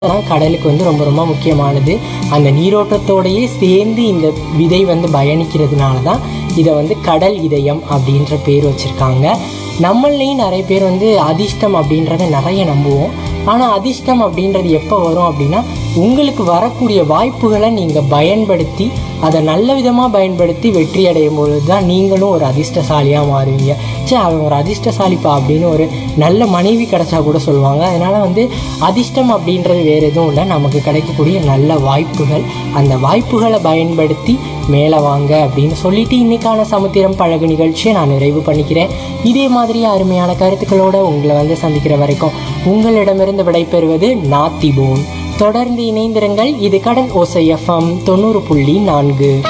தான் கடலுக்கு வந்து ரொம்ப ரொம்ப முக்கியமானது அந்த நீரோட்டத்தோடையே சேர்ந்து இந்த விதை வந்து பயணிக்கிறதுனால தான் இதை வந்து கடல் இதயம் அப்படின்ற பேர் வச்சுருக்காங்க நம்மளையும் நிறைய பேர் வந்து அதிர்ஷ்டம் அப்படின்றத நிறைய நம்புவோம் ஆனால் அதிர்ஷ்டம் அப்படின்றது எப்போ வரும் அப்படின்னா உங்களுக்கு வரக்கூடிய வாய்ப்புகளை நீங்கள் பயன்படுத்தி அதை நல்ல விதமாக பயன்படுத்தி வெற்றி அடையும் பொழுது தான் நீங்களும் ஒரு அதிர்ஷ்டசாலியாக மாறுவீங்க சே அவன் ஒரு அதிர்ஷ்டசாலிப்பா அப்படின்னு ஒரு நல்ல மனைவி கிடைச்சா கூட சொல்லுவாங்க அதனால் வந்து அதிர்ஷ்டம் அப்படின்றது வேறு எதுவும் இல்லை நமக்கு கிடைக்கக்கூடிய நல்ல வாய்ப்புகள் அந்த வாய்ப்புகளை பயன்படுத்தி மேலே வாங்க அப்படின்னு சொல்லிட்டு இன்னைக்கான சமுத்திரம் பழகு நிகழ்ச்சியை நான் நிறைவு பண்ணிக்கிறேன் இதே மாதிரி அருமையான கருத்துக்களோட உங்களை வந்து சந்திக்கிற வரைக்கும் உங்களிடமிருந்து விடைபெறுவது நாத்திபோன் தொடர்ந்து இணைந்திருங்கள் இது கடல் ஓசை எஃப்எம் தொண்ணூறு புள்ளி நான்கு